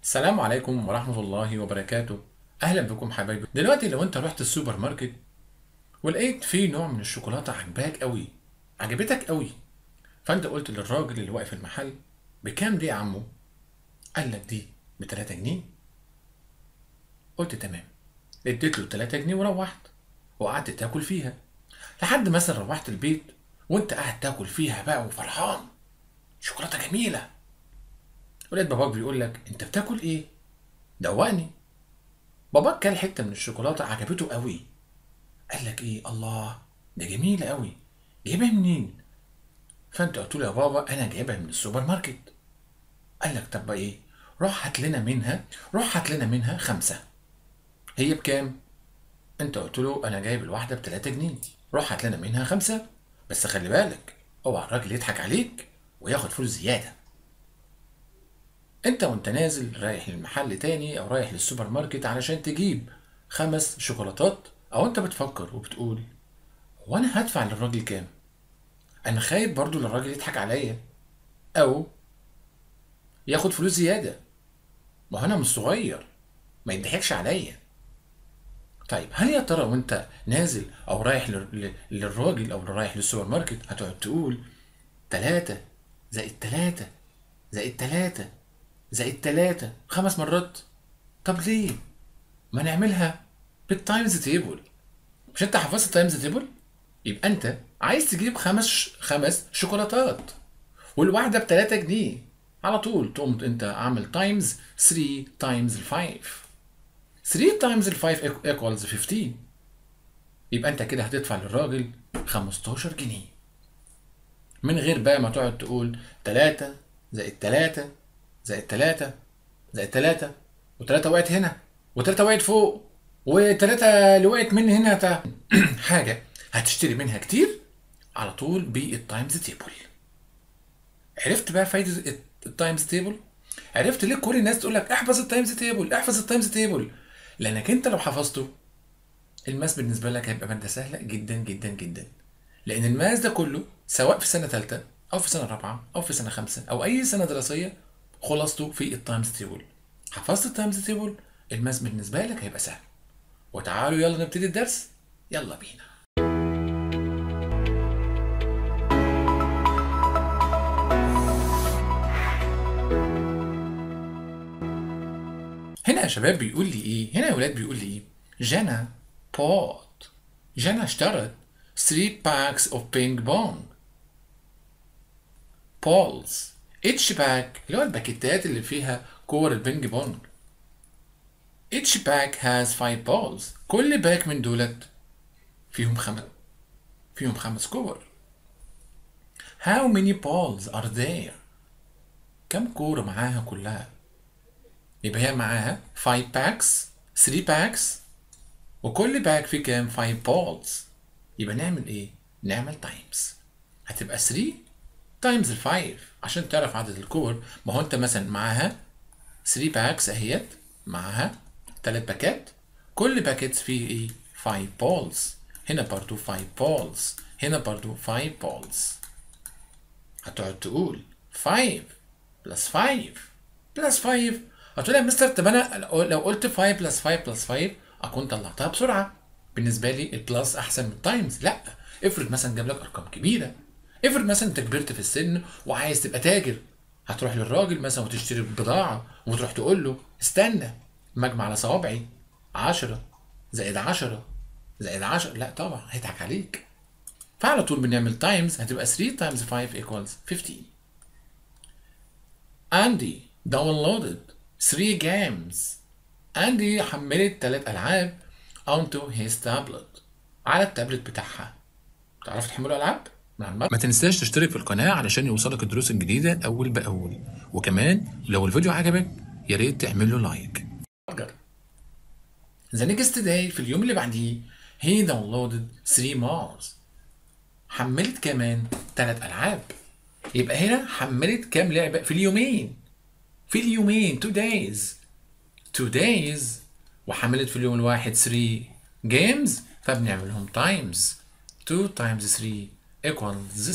السلام عليكم ورحمة الله وبركاته أهلا بكم حبايبي دلوقتي لو أنت رحت السوبر ماركت ولقيت فيه نوع من الشوكولاتة عجباك قوي عجبتك قوي فأنت قلت للراجل اللي واقف في المحل بكام دي يا عمو؟ قال لك دي ب 3 جنيه قلت تمام اديت له 3 جنيه وروحت وقعدت تاكل فيها لحد مثلا روحت البيت وانت قاعد تاكل فيها بقى وفرحان شوكولاته جميله ولقيت باباك بيقول لك انت بتاكل ايه دوقني باباك كل حته من الشوكولاته عجبته قوي قال لك ايه الله ده جميله قوي جايبها منين فانت قلت له يا بابا انا جايبها من السوبر ماركت قال لك طب ايه روح هات لنا منها روح هات لنا منها خمسه هي بكام انت قلت له انا جايب الواحده ب 3 جنيه روح هات لنا منها خمسه بس خلي بالك اوعى الراجل يضحك عليك وياخد فلوس زياده انت وانت نازل رايح للمحل تاني او رايح للسوبر ماركت علشان تجيب خمس شوكولاتات او انت بتفكر وبتقول هو انا هدفع للراجل كام انا خايف برضو للراجل يضحك عليا او ياخد فلوس زياده ما هو انا مش صغير ما يضحكش عليا طيب هل يا ترى وانت نازل او رايح لل- للراجل او رايح للسوبر ماركت هتقعد تقول تلاتة زائد تلاتة زائد تلاتة زائد تلاتة خمس مرات طب ليه؟ ما نعملها بالتايمز تيبل مش انت حفظت التايمز تيبل؟ يبقى انت عايز تجيب خمس خمس شوكولاتات والواحدة ب 3 جنيه على طول تقوم انت عامل تايمز 3 تايمز 5 3 تايمز ال 5 equals 15 يبقى انت كده هتدفع للراجل 15 جنيه من غير بقى ما تقعد تقول 3 زائد 3 زائد 3 زائد 3 و3 وقعت هنا و3 وقعت فوق و3 اللي وقعت من هنا تا- حاجه هتشتري منها كتير على طول بالتايمز تيبل عرفت بقى فايده التايمز تيبل عرفت ليه كل الناس تقول لك احفظ التايمز تيبل احفظ التايمز تيبل لانك انت لو حفظته الماس بالنسبه لك هيبقى ماده سهله جدا جدا جدا لان الماس ده كله سواء في سنه ثالثه او في سنه رابعه او في سنه خمسه او اي سنه دراسيه خلاصته في التايمز تيبل حفظت التايمز تيبل الماس بالنسبه لك هيبقى سهل وتعالوا يلا نبتدي الدرس يلا بينا هنا يا شباب بيقول لي ايه هنا يا ولاد بيقول لي ايه جانا بوت جانا اشترت 3 باكس اوف بينج بونج بولز اتش باك اللي هو الباكيتات اللي فيها كور البينج بونج each pack has five balls كل باك من دولت فيهم خمس فيهم خمس كور how many balls are there كم كورة معاها كلها يبقى هي معاها 5 packs 3 packs وكل باك فيه كام 5 balls يبقى نعمل ايه نعمل times هتبقى 3 تايمز ال 5 عشان تعرف عدد الكور ما هو انت مثلا معاها 3 باكس اهيت معاها 3 باكات كل باكيت فيه ايه 5 بولز هنا برضو 5 بولز هنا برضو 5 بولز هتقعد تقول 5 بلس 5 بلس 5 هتقول يا مستر طب انا لو قلت 5 بلس 5 بلس 5 اكون طلعتها بسرعه بالنسبه لي البلس احسن من التايمز لا افرض مثلا جاب لك ارقام كبيره افرض مثلا انت كبرت في السن وعايز تبقى تاجر هتروح للراجل مثلا وتشتري بضاعه وتروح تقول له استنى مجمع على صوابعي 10 زائد 10 زائد 10 لا طبعا هيضحك عليك فعلى طول بنعمل تايمز هتبقى 3 تايمز 5 equals 15 أندي downloaded 3 games أندي حملت 3 ألعاب onto his tablet على التابلت بتاعها تعرف تحملوا ألعاب؟ ما تنساش تشترك في القناة علشان يوصلك الدروس الجديدة أول بأول وكمان لو الفيديو عجبك يا ريت تعمل له لايك The next day في اليوم اللي بعديه he downloaded 3 more حملت كمان 3 ألعاب يبقى هنا حملت كام لعبة في اليومين في اليومين 2 days 2 days وحملت في اليوم الواحد 3 games فبنعملهم times 2 times 3 equals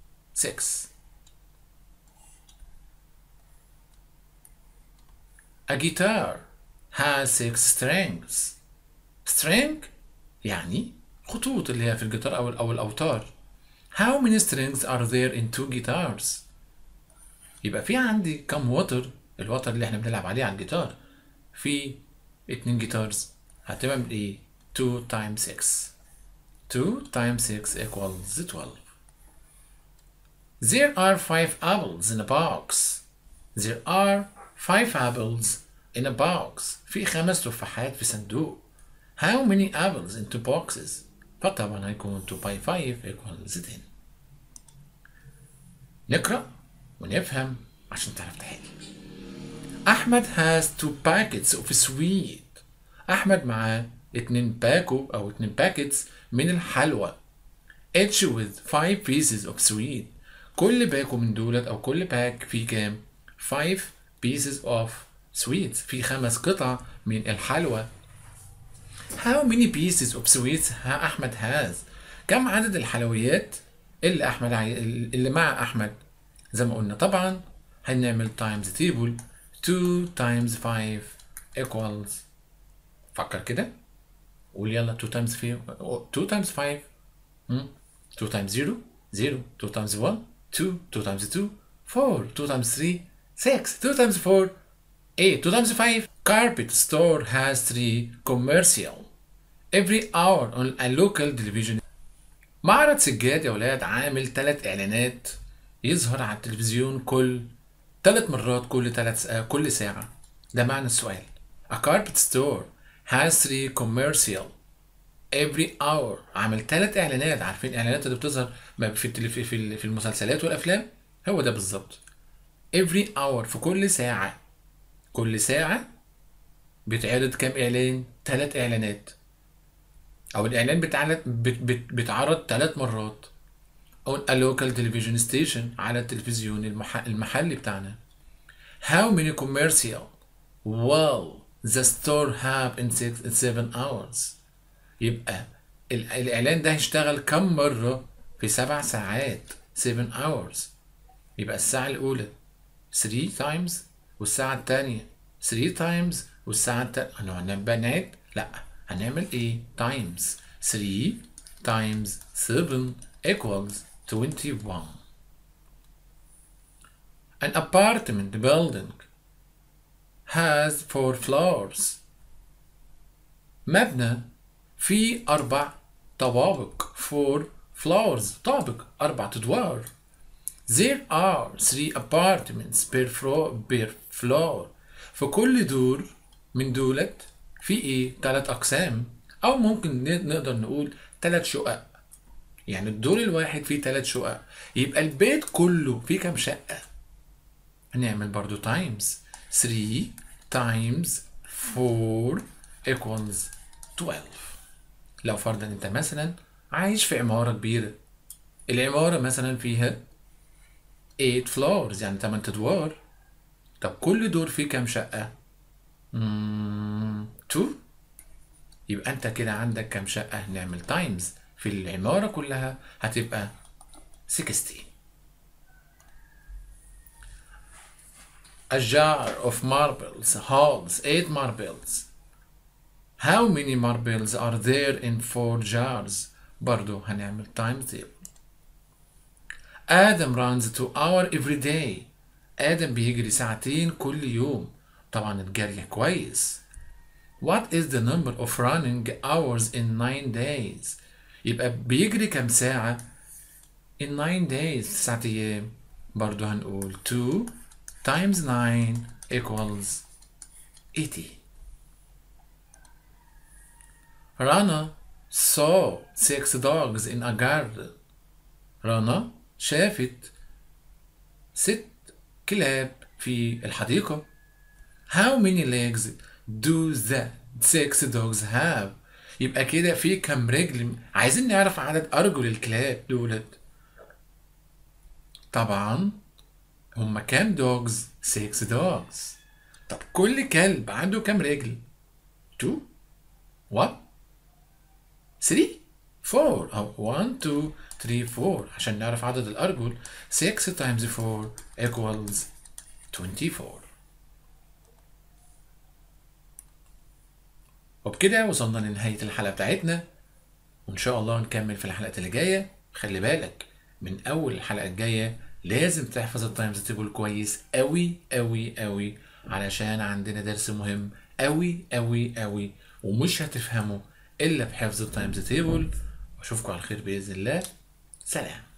6 A guitar has six strings. String يعني خطوط اللي هي في الجيتار أو أو الأوتار. How many strings are there in two guitars? يبقى في عندي كم وتر الوتر اللي احنا بنلعب عليه على الجيتار في اتنين جيتارز هتبقى من ايه 2 times 6 2 times 6 equals 12 There are five apples in a box. There are five apples in a box. في خمس تفاحات في صندوق. How many apples in two boxes? فطبعا هيكون 2 by 5 equals 10. نقرأ ونفهم عشان تعرف تحل. أحمد has two packets of sweet. أحمد معاه اتنين باكو أو اتنين باكيتس من الحلوى. Each with five pieces of sweet. كل باكو من دولت أو كل باك فيه كام؟ 5 pieces of sweets في خمس قطع من الحلوى. How many pieces of sweets ها أحمد has؟ كم عدد الحلويات اللي أحمد عاي... اللي مع أحمد؟ زي ما قلنا طبعا هنعمل times table 2 times 5 equals فكر كده قول يلا 2 times 5 2 times 5 hmm? 2 times 0 0 2 times 1 2 2 times 2 4 2 times 3 6 2 times 4 8 2 times 5 carpet store has 3 commercial every hour on a local television معرض سجاد يا ولاد عامل ثلاث اعلانات يظهر على التلفزيون كل ثلاث مرات كل ثلاث كل ساعة ده معنى السؤال A carpet store has three commercial every hour عمل ثلاث اعلانات عارفين الاعلانات اللي بتظهر في التلف... في في المسلسلات والافلام هو ده بالظبط every hour في كل ساعة كل ساعة بيتعرض كام اعلان ثلاث اعلانات او الاعلان بتعرض بت... بت... بيتعرض ثلاث مرات on a local television station على التلفزيون المح... المحلي بتاعنا how many commercial will the store have in six in seven hours يبقى الإعلان ده هيشتغل كم مرة في سبع ساعات 7 hours يبقى الساعة الأولى 3 times والساعة التانية 3 times والساعة التانية هنعمل نعد؟ لا هنعمل ايه؟ times 3 times 7 equals 21 An apartment building has four floors مبنى في أربع طوابق four floors طابق أربع أدوار There are three apartments per floor per floor في كل دور من دولت في ايه تلات أقسام أو ممكن نقدر نقول تلات شقق يعني الدور الواحد فيه تلات شقق يبقى البيت كله فيه كام شقة هنعمل برضو times 3 times 4 equals 12 لو فرضا انت مثلا عايش في عمارة كبيرة العمارة مثلا فيها 8 floors يعني 8 ادوار طب كل دور فيه كام شقة؟ 2 يبقى انت كده عندك كام شقة نعمل تايمز في العمارة كلها هتبقى 16 A jar of marbles holds 8 marbles How many marbles are there in 4 jars برضو هنعمل time table آدم runs to hour every day آدم بيجري ساعتين كل يوم طبعا الجري كويس What is the number of running hours in 9 days يبقى بيجري كام ساعة in 9 days تسعة أيام برضو هنقول 2 times 9 equals 80 Rana saw six dogs in a garden رنا شافت ست كلاب في الحديقة How many legs do the six dogs have يبقى كده في كم رجل عايزين نعرف عدد أرجل الكلاب دولت طبعا هما كام دوجز 6 دوجز طب كل كلب عنده كام رجل 2 1 3 4 أو 1 2 3 4 عشان نعرف عدد الأرجل 6 times 4 equals 24 وبكده وصلنا لنهاية الحلقة بتاعتنا وإن شاء الله نكمل في الحلقة اللي جاية خلي بالك من أول الحلقة الجاية لازم تحفظ التايمز تيبل كويس أوي أوي أوي علشان عندنا درس مهم أوي أوي أوي ومش هتفهمه إلا بحفظ التايمز تيبل وأشوفكم على خير بإذن الله سلام